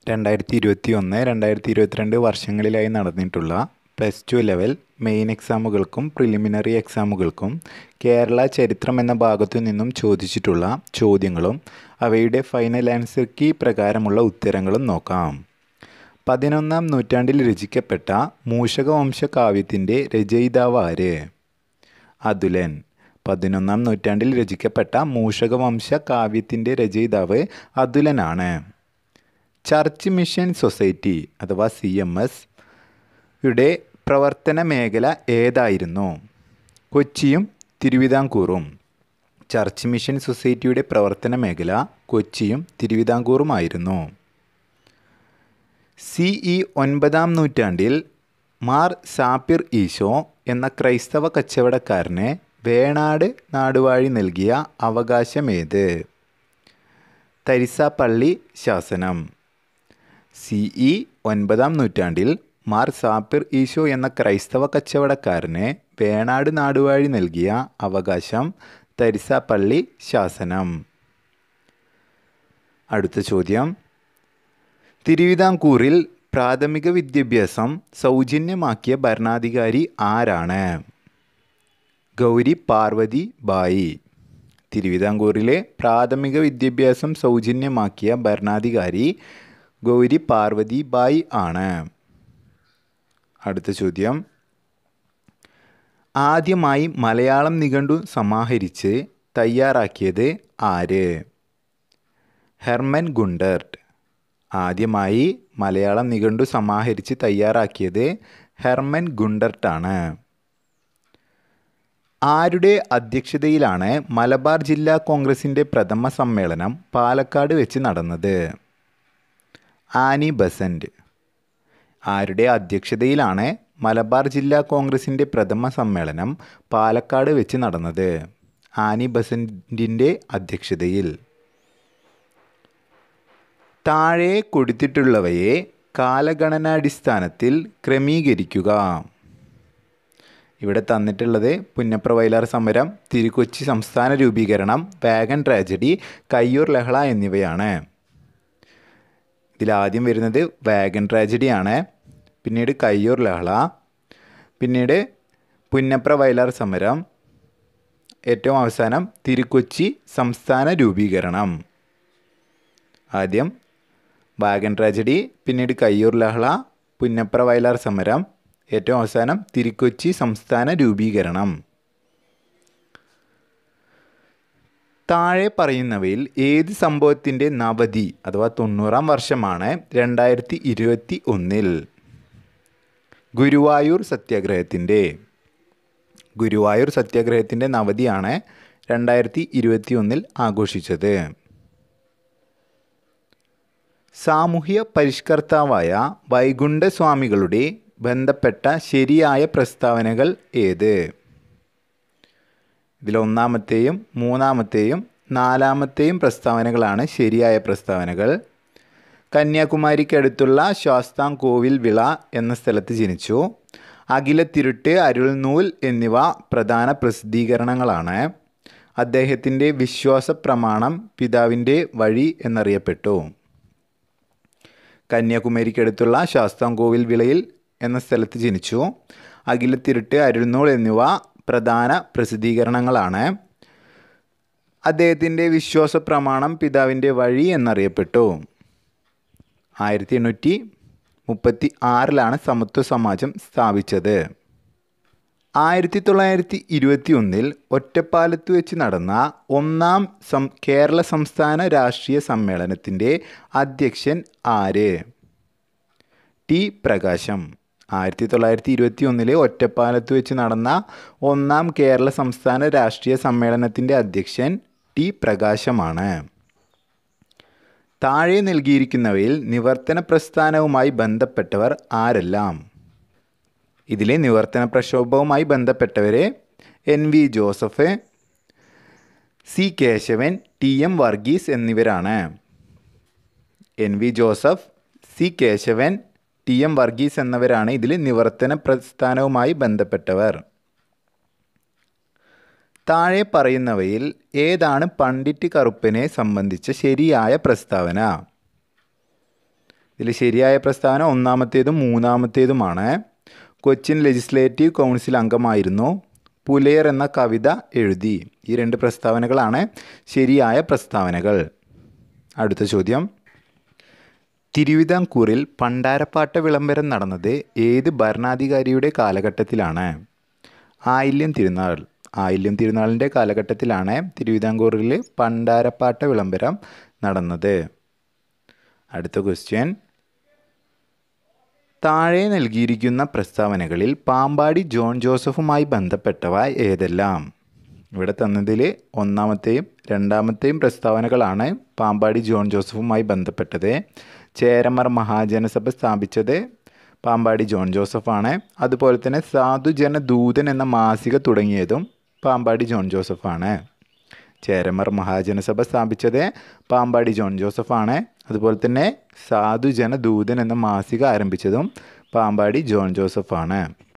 രണ്ടായിരത്തി ഇരുപത്തി ഒന്ന് രണ്ടായിരത്തി ഇരുപത്തിരണ്ട് വർഷങ്ങളിലായി നടന്നിട്ടുള്ള പ്ലസ് ടു ലെവൽ മെയിൻ എക്സാമുകൾക്കും പ്രിലിമിനറി എക്സാമുകൾക്കും കേരള ചരിത്രം എന്ന ഭാഗത്തു നിന്നും ചോദിച്ചിട്ടുള്ള ചോദ്യങ്ങളും അവയുടെ ഫൈനൽ ആൻസർ കീ പ്രകാരമുള്ള ഉത്തരങ്ങളും നോക്കാം പതിനൊന്നാം നൂറ്റാണ്ടിൽ രചിക്കപ്പെട്ട മൂഷകവംശ കാവ്യത്തിൻ്റെ രചയിതാവ് ആര് അതുലൻ പതിനൊന്നാം നൂറ്റാണ്ടിൽ രചിക്കപ്പെട്ട മൂഷകവംശ കാവ്യത്തിൻ്റെ രചയിതാവ് അതുലനാണ് ചർച്ച് മിഷൻ സൊസൈറ്റി അഥവാ സി എം എസ് യുടെ പ്രവർത്തന മേഖല ഏതായിരുന്നു കൊച്ചിയും തിരുവിതാംകൂറും ചർച്ച് മിഷൻ സൊസൈറ്റിയുടെ പ്രവർത്തന മേഖല കൊച്ചിയും തിരുവിതാംകൂറുമായിരുന്നു സി ഇ ഒൻപതാം നൂറ്റാണ്ടിൽ മാർ സാപ്പിർ ഈശോ എന്ന ക്രൈസ്തവ കച്ചവടക്കാരന് വേണാട് നാടുവാഴി നൽകിയ അവകാശമേത് തരിസാപ്പള്ളി ശാസനം സി ഇ ഒൻപതാം നൂറ്റാണ്ടിൽ മാർ സാപ്പിർ ഈശോ എന്ന ക്രൈസ്തവ കച്ചവടക്കാരന് വേണാട് നാടുവാഴി നൽകിയ അവകാശം തരിസാപ്പള്ളി ശാസനം അടുത്ത ചോദ്യം തിരുവിതാംകൂറിൽ പ്രാഥമിക വിദ്യാഭ്യാസം സൗജന്യമാക്കിയ ഭരണാധികാരി ആരാണ് ഗൗരി പാർവതി ബായി തിരുവിതാംകൂറിലെ പ്രാഥമിക വിദ്യാഭ്യാസം സൗജന്യമാക്കിയ ഭരണാധികാരി ഗൗരി പാർവതി ബായി ആണ് അടുത്ത ചോദ്യം ആദ്യമായി മലയാളം നിഘണ്ടു സമാഹരിച്ച് തയ്യാറാക്കിയത് ആര് ഹെർമൻ ഗുണ്ടർട്ട് ആദ്യമായി മലയാളം നിഘണ്ടു സമാഹരിച്ച് തയ്യാറാക്കിയത് ഹെർമൻ ഗുണ്ടർട്ടാണ് ആരുടെ അധ്യക്ഷതയിലാണ് മലബാർ ജില്ലാ കോൺഗ്രസിൻ്റെ പ്രഥമ സമ്മേളനം പാലക്കാട് വെച്ച് നടന്നത് ആനി ബസന്റ് ആരുടെ അധ്യക്ഷതയിലാണ് മലബാർ ജില്ലാ കോൺഗ്രസിൻ്റെ പ്രഥമ സമ്മേളനം പാലക്കാട് വെച്ച് നടന്നത് ആനി ബസന്റിൻ്റെ അധ്യക്ഷതയിൽ താഴെ കൊടുത്തിട്ടുള്ളവയെ കാലഗണനാടിസ്ഥാനത്തിൽ ക്രമീകരിക്കുക ഇവിടെ തന്നിട്ടുള്ളത് പുന്നപ്ര വയലാർ സമരം തിരുക്കൊച്ചി സംസ്ഥാന രൂപീകരണം വാഗൻ ട്രാജഡി കയ്യൂർ ലഹള എന്നിവയാണ് ഇതിലാദ്യം വരുന്നത് വാഗൻ ട്രാജഡിയാണ് പിന്നീട് കയ്യൂർ ലഹള പിന്നീട് പുന്നപ്ര വയലാർ സമരം ഏറ്റവും അവസാനം തിരുക്കൊച്ചി സംസ്ഥാന രൂപീകരണം ആദ്യം വാഗൻ ട്രാജഡി പിന്നീട് കയ്യൂർ ലഹള പുന്നപ്ര വയലാർ സമരം ഏറ്റവും അവസാനം തിരുക്കൊച്ചി സംസ്ഥാന രൂപീകരണം താഴെ പറയുന്നവയിൽ ഏത് സംഭവത്തിൻ്റെ നവതി അഥവാ തൊണ്ണൂറാം വർഷമാണ് രണ്ടായിരത്തി ഇരുപത്തി ഒന്നിൽ ഗുരുവായൂർ സത്യാഗ്രഹത്തിൻ്റെ ഗുരുവായൂർ സത്യാഗ്രഹത്തിൻ്റെ നവതിയാണ് രണ്ടായിരത്തി ഇരുപത്തി ഒന്നിൽ ആഘോഷിച്ചത് സാമൂഹ്യ പരിഷ്കർത്താവായ വൈകുണ്ഠസ്വാമികളുടെ ബന്ധപ്പെട്ട ശരിയായ പ്രസ്താവനകൾ ഏത് ഇതിലൊന്നാമത്തെയും മൂന്നാമത്തെയും നാലാമത്തെയും പ്രസ്താവനകളാണ് ശരിയായ പ്രസ്താവനകൾ കന്യാകുമാരിക്കടുത്തുള്ള ശാസ്താംകോവിൽ വിള എന്ന സ്ഥലത്ത് ജനിച്ചു അഖിലത്തിരുട്ട് അരുൾനൂൽ എന്നിവ പ്രധാന പ്രസിദ്ധീകരണങ്ങളാണ് അദ്ദേഹത്തിൻ്റെ വിശ്വാസ പ്രമാണം പിതാവിൻ്റെ വഴി എന്നറിയപ്പെട്ടു കന്യാകുമാരിക്കടുത്തുള്ള ശാസ്താംകോവിൽ വിളയിൽ എന്ന സ്ഥലത്ത് ജനിച്ചു അഖിലത്തിരുട്ട് അരുൾനൂൽ എന്നിവ പ്രധാന പ്രസിദ്ധീകരണങ്ങളാണ് അദ്ദേഹത്തിൻ്റെ വിശ്വാസ പ്രമാണം പിതാവിൻ്റെ വഴി എന്നറിയപ്പെട്ടു ആയിരത്തി എണ്ണൂറ്റി മുപ്പത്തി ആറിലാണ് സമത്വ സമാജം സ്ഥാപിച്ചത് ആയിരത്തി തൊള്ളായിരത്തി ഇരുപത്തി ഒന്നിൽ ഒറ്റപ്പാലത്ത് വെച്ച് നടന്ന ഒന്നാം സം കേരള സംസ്ഥാന രാഷ്ട്രീയ സമ്മേളനത്തിൻ്റെ അധ്യക്ഷൻ ആര് ടി പ്രകാശം ആയിരത്തി തൊള്ളായിരത്തി ഇരുപത്തി ഒന്നിലെ ഒറ്റപ്പാലത്ത് വെച്ച് നടന്ന ഒന്നാം കേരള സംസ്ഥാന രാഷ്ട്രീയ സമ്മേളനത്തിൻ്റെ അധ്യക്ഷൻ ടി പ്രകാശമാണ് താഴെ നൽകിയിരിക്കുന്നവയിൽ നിവർത്തന പ്രസ്ഥാനവുമായി ബന്ധപ്പെട്ടവർ ആരെല്ലാം ഇതിലെ നിവർത്തന പ്രക്ഷോഭവുമായി ബന്ധപ്പെട്ടവരെ N V Joseph C Kesavan T M Varghese എന്നിവരാണ് N V Joseph C Kesavan T M Varghese എന്നിവരാണ് ഇതിൽ നിവർത്തന പ്രസ്ഥാനവുമായി ബന്ധപ്പെട്ടവർ താഴെ പറയുന്നവയിൽ ഏതാണ് പണ്ഡിറ്റ് കറുപ്പനെ സംബന്ധിച്ച ശരിയായ പ്രസ്താവന ഇതിൽ ശരിയായ പ്രസ്താവന ഒന്നാമത്തേതും മൂന്നാമത്തേതുമാണ് കൊച്ചിൻ ലെജിസ്ലേറ്റീവ് കൗൺസിൽ അംഗമായിരുന്നു പുലയർ എന്ന കവിത എഴുതി ഈ രണ്ട് പ്രസ്താവനകളാണ് ശരിയായ പ്രസ്താവനകൾ അടുത്ത ചോദ്യം തിരുവിതാംകൂറിൽ പണ്ടാരപ്പാട്ട വിളംബരം നടന്നത് ഏത് ഭരണാധികാരിയുടെ കാലഘട്ടത്തിലാണ് ആയില്യം തിരുനാൾ ആയില്യം തിരുനാളിൻ്റെ കാലഘട്ടത്തിലാണ് തിരുവിതാംകൂറിൽ പണ്ടാരപ്പാട്ട വിളംബരം നടന്നത് അടുത്ത ക്വസ്റ്റ്യൻ താഴെ നൽകിയിരിക്കുന്ന പ്രസ്താവനകളിൽ പാമ്പാടി ജോൺ ജോസഫുമായി ബന്ധപ്പെട്ടവ ഏതെല്ലാം ഇവിടെ തന്നതിൽ ഒന്നാമത്തെയും രണ്ടാമത്തെയും പ്രസ്താവനകളാണ് പാമ്പാടി ജോൺ ജോസഫുമായി ബന്ധപ്പെട്ടത് ചേരമർ മഹാജനസഭ സ്ഥാപിച്ചത് പാമ്പാടി ജോൺ ജോസഫാണ് അതുപോലെ തന്നെ സാധുജന ദൂതൻ എന്ന മാസിക തുടങ്ങിയതും പാമ്പാടി ജോൺ ജോസഫാണ് ചേരമർ മഹാജനസഭ സ്ഥാപിച്ചത് പാമ്പാടി ജോൺ ജോസഫാണ് അതുപോലെ തന്നെ സാധുജന ദൂതൻ എന്ന മാസിക ആരംഭിച്ചതും പാമ്പാടി ജോൺ ജോസഫാണ്